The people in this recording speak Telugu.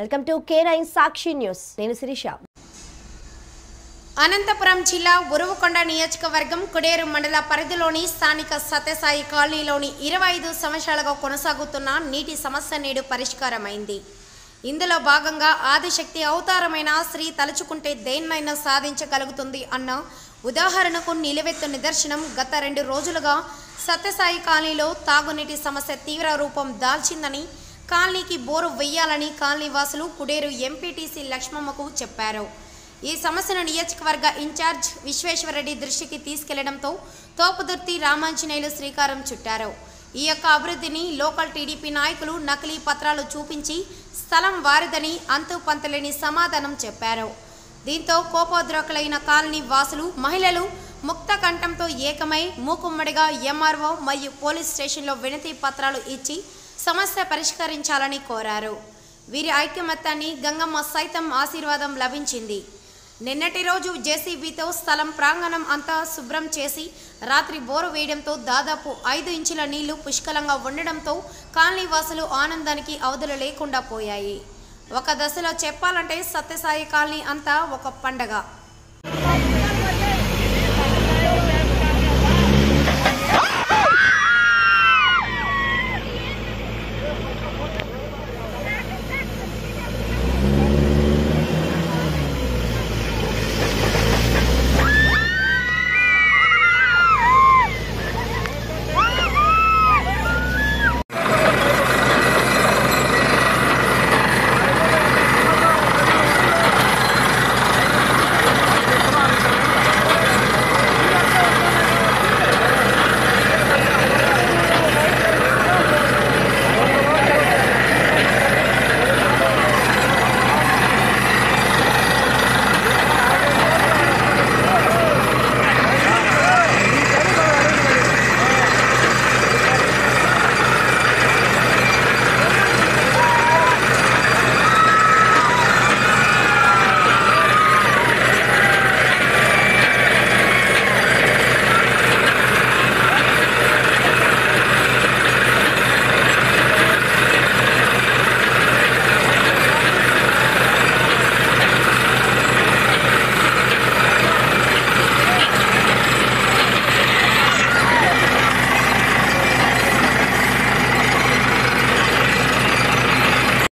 welcome to K nine Sakshi news నేను శిరీష అనంతపురం జిల్లా ఉరువకొండ నియోజకవర్గం కుడేరు మండల పరిధిలోని స్థానిక సత్యసాయి కాలనీలోని ఇరవై ఐదు సంవత్సరాలుగా కొనసాగుతున్న నీటి సమస్య నేడు పరిష్కారమైంది ఇందులో భాగంగా ఆదిశక్తి అవతారమైన శ్రీ తలుచుకుంటే దేన్నైనా సాధించగలుగుతుంది అన్న ఉదాహరణకు నిలువెత్తు నిదర్శనం గత రెండు రోజులుగా సత్యసాయి కాలనీలో తాగునీటి సమస్య తీవ్ర రూపం దాల్చిందని కాలనీకి బోరు వెయ్యాలని కాలనీ వాసులు కుడేరు ఎంపీటీసీ లక్ష్మమ్మకు చెప్పారు ఈ సమస్యను నియోజకవర్గ ఇన్ఛార్జ్ విశ్వేశ్వరరెడ్డి దృష్టికి తీసుకెళ్లడంతో తోపుదుర్తి రామాంజనేయులు శ్రీకారం చుట్టారు ఈ యొక్క అభివృద్ధిని లోకల్ టీడీపీ నాయకులు నకిలీ పత్రాలు చూపించి స్థలం వారిదని అంతు పంతలేని సమాధానం చెప్పారు దీంతో కోపోద్రకులైన కాలనీ వాసులు మహిళలు ముక్త కంఠంతో ఏకమై మూకుమ్మడిగా ఎంఆర్ఓ మరియు పోలీస్ స్టేషన్లో వినతి పత్రాలు ఇచ్చి సమస్య పరిష్కరించాలని కోరారు వీరి ఐక్యమత్యాన్ని గంగమ్మ సైతం ఆశీర్వాదం లభించింది నిన్నటి రోజు జేసీబీతో స్థలం ప్రాంగణం అంతా శుభ్రం చేసి రాత్రి బోరు వేయడంతో దాదాపు ఐదు ఇంచుల నీళ్లు పుష్కలంగా ఉండడంతో కాలనీ వాసులు ఆనందానికి అవధులు లేకుండా పోయాయి ఒక దశలో చెప్పాలంటే సత్యసాయి కాలనీ అంతా ఒక పండగ